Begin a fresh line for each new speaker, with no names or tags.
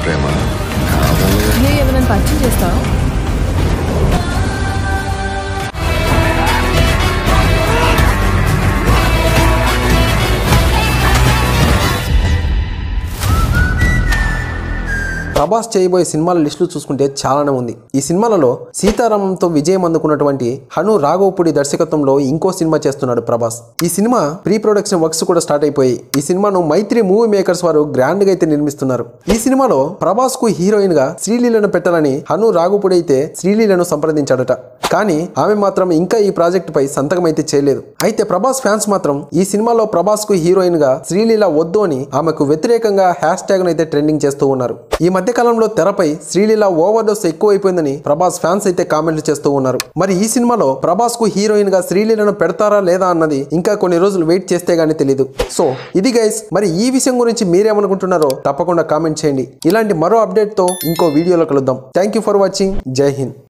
ప్రేమ కావాలి
ఏ ఎవరైనా పరిచయం చేస్తావా
ప్రభాస్ చేయబోయే సినిమాల లిస్టులు చూసుకుంటే చాలానే ఉంది ఈ సినిమాలలో సీతారామంతో విజయం అందుకున్నటువంటి హను రాఘవపూడి దర్శకత్వంలో ఇంకో సినిమా చేస్తున్నాడు ప్రభాస్ ఈ సినిమా ప్రీ ప్రొడక్షన్ వర్క్స్ కూడా స్టార్ట్ అయిపోయాయి ఈ సినిమాను మైత్రి మూవీ మేకర్స్ వారు గ్రాండ్ గా అయితే నిర్మిస్తున్నారు ఈ సినిమాలో ప్రభాస్ కు హీరోయిన్ గా శ్రీలీలను పెట్టాలని హను రాఘవపూడి అయితే శ్రీలీలను సంప్రదించాడట కానీ ఆమె మాత్రం ఇంకా ఈ ప్రాజెక్ట్ పై సంతకం అయితే చేయలేదు అయితే ప్రభాస్ ఫ్యాన్స్ మాత్రం ఈ సినిమాలో ప్రభాస్ కు హీరోయిన్ గా శ్రీలీల వద్దు అని ఆమెకు వ్యతిరేకంగా హ్యాష్ ట్యాగ్ అయితే ట్రెండింగ్ చేస్తూ ఉన్నారు ఈ మధ్య కాలంలో తెరపై శ్రీలీల ఓవర్ డోస్ ఎక్కువైపోయిందని ప్రభాస్ ఫ్యాన్స్ అయితే కామెంట్లు చేస్తూ ఉన్నారు మరి ఈ సినిమాలో ప్రభాస్ కు హీరోయిన్ గా శ్రీలీలను పెడతారా లేదా అన్నది ఇంకా కొన్ని రోజులు వెయిట్ చేస్తే గానీ తెలియదు సో ఇది గైస్ మరి ఈ విషయం గురించి మీరేమనుకుంటున్నారో తప్పకుండా కామెంట్ చేయండి ఇలాంటి మరో అప్డేట్ తో ఇంకో వీడియోలో కలుద్దాం థ్యాంక్ యూ ఫర్ వాచింగ్ జై హింద్